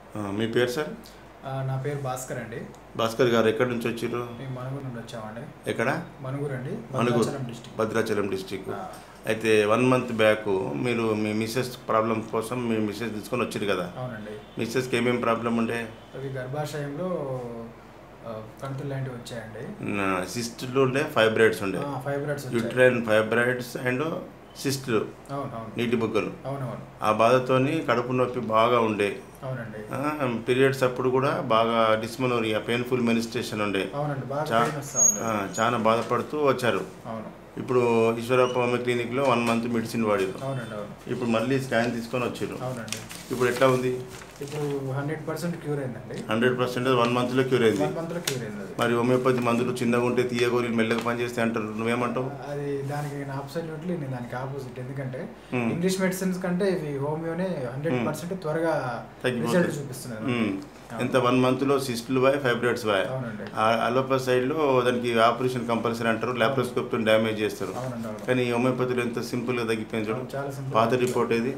ఆ, మీ పేరు సార్ ఆ, నా పేరు భాస్కర్ అండి భాస్కర్ గారు ఎక్కడి నుంచి వచ్చారు మేము మనుగురు నుండి వచ్చామండి ఎక్కడ మనుగురు అండి మనుగురు భద్రాచలం డిస్టిక్ భద్రాచలం డిస్టిక్ అయితే వన్ మంత్ బ్యాక్ మీరు మీ మిస్సెస్ ప్రాబ్లం కోసం మీ మిస్సెస్ తీసుకొని వచ్చారు కదా అవునండి మిస్సెస్కి ఏమేమి ప్రాబ్లం ఉండే అవి గర్భాశయంలో ఆ, కంతులు లాంటివి వచ్చాయండి సిస్ట్లు ఉండే ఫైబ్రాయిడ్స్ ఉండే ఫైబ్రాయిడ్స్ వచ్చాయి యూట్రైన్ ఫైబ్రాయిడ్స్ అండ్ సిస్ట్లు అవును అవును నీటి బుగ్గలు అవునవును ఆ బాధతోని కడుపు నొప్పి బాగా ఉండే అవునండి పీరియడ్స్ అప్పుడు కూడా బాగా డిస్మనోరియా పెయిన్ఫుల్ మెనిస్ట్రేషన్ ఉండే అవునండి బాగా చా- పెయిన్ వస్తూ ఉంది ఆ, చాలా బాధపడుతూ వచ్చారు అవును ఇప్పుడు ఈశ్వరప్ప హోమియో క్లినిక్లో వన్ మంత్ మెడిసిన్ వాడారు అవునండి అవును ఇప్పుడు మళ్ళీ స్కాన్ తీసుకొని వచ్చారు అవునండి ఇప్పుడు ఎట్లా ఉంది ఇప్పుడు హండ్రెడ్ పర్సెంట్ క్యూర్ అయిందండి హండ్రెడ్ పర్సెంట్ వన్ మంత్లో క్యూర్ అయింది వన్ మంత్లో క్యూర్ అయింది అది మరి హోమియోపతి మందులు చిన్నగా ఉంటే తీయగోలు మెల్లగా పనిచేస్తే అంటారు నువ్వేమంటావు అది దానికి నేను అబ్సల్యూట్లీ నేను దానికి ఆపోజిట్ ఎందుకంటే Hmm. ఇంగ్లీష్ మెడిసిన్స్ కంటే ఇవి హోమియోనే హండ్రెడ్ పర్సెంట్ త్వరగా తగ్గిపోతుంది. రిజల్ట్ చూపిస్తున్నది మ్మ్. ఎంత వన్ మంత్లో సిస్టులు బాయ్ ఫైబ్రాయిడ్స్ బాయ్ అవునండి అలోపా సైడ్లో దానికి ఆపరేషన్ కంపల్సరీ అంటారు ల్యాప్రోస్కోప్తో డ్యామేజ్ చేస్తారు అవునండి అవును కానీ ఈ హోమియోపతిలో ఎంత సింపుల్గా తగ్గిపోయింది చూడు చాలా సింపుల్ పాత రిపోర్ట్ ఏది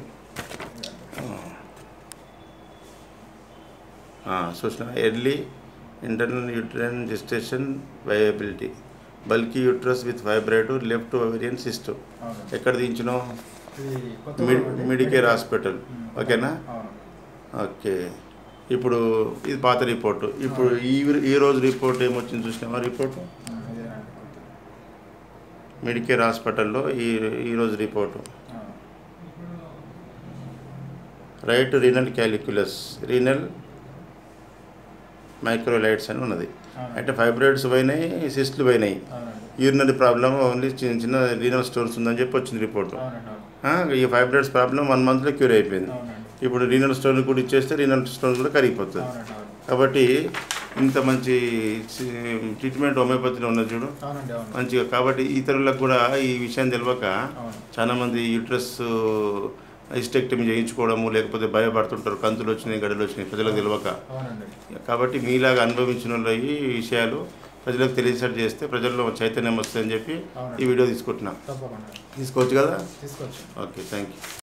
చూసిన early internal uterine gestation viability bulky uterus with fibroid left ovarian system అవునండి ఎక్కడ దించినావు ఇది కొత్త మెడి- ఊరు అండి. మెడికేర్ హాస్పిటల్ మ్మ్. ఓకేనా అవును ఓకే ఇప్పుడు ఇది పాత రిపోర్టు ఇప్పుడు ఈ ఈ రోజు రిపోర్ట్ ఏమొచ్చింది చూసినావా రిపోర్టు మ్మ్. ఇదేనండి కొత్తది. మెడికేర్ హాస్పిటల్లో ఈ ఈరోజు రిపోర్టు అవును. Right renal calculus renal microliths అని ఉన్నది అవునండి. అంటే ఫైబ్రాయిడ్స్ పోయినాయి సిస్ట్లు పోయినాయి అవునండి యూరినరీ ప్రాబ్లం ఓన్లీ చిన్న చిన్న రీనల్ స్టోన్స్ ఉందని చెప్పి వచ్చింది రిపోర్ట్ అవునండి అవును. ఈ ఫైబ్రాయిడ్స్ ప్రాబ్లం వన్ మంత్లో క్యూర్ అయిపోయింది అవునండి ఇప్పుడు రీనల్ స్టోన్ కూడా ఇచ్చేస్తే రీనల్ స్టోన్ కూడా కరిగిపోతుంది అవునండి అవును కాబట్టి ఇంత మంచి ట్రీట్మెంట్ హోమియోపతిలో ఉన్నది చూడు అవునండి అవును మంచిగా కాబట్టి ఇతరులకు కూడా ఈ విషయం తెలియక అవును చాలా మంది యూట్రస్ హిస్టెక్టమీ చేయించుకోవడము లేకపోతే భయపడుతుంటారు కంతులు వచ్చినాయి గడులు వచ్చినాయి ప్రజలకు తెలియక అవునండి కాబట్టి మీలాగా అనుభవించిన వాళ్ళు ఈ విషయాలు ప్రజలకు తెలిసేటట్టు చేస్తే ప్రజల్లో చైతన్యం వస్తుందని చెప్పి ఈ వీడియో తీసుకుంటున్నా తప్పకుండా తీసుకోవచ్చు కదా తీసుకోవచ్చు ఓకే థ్యాంక్ యూ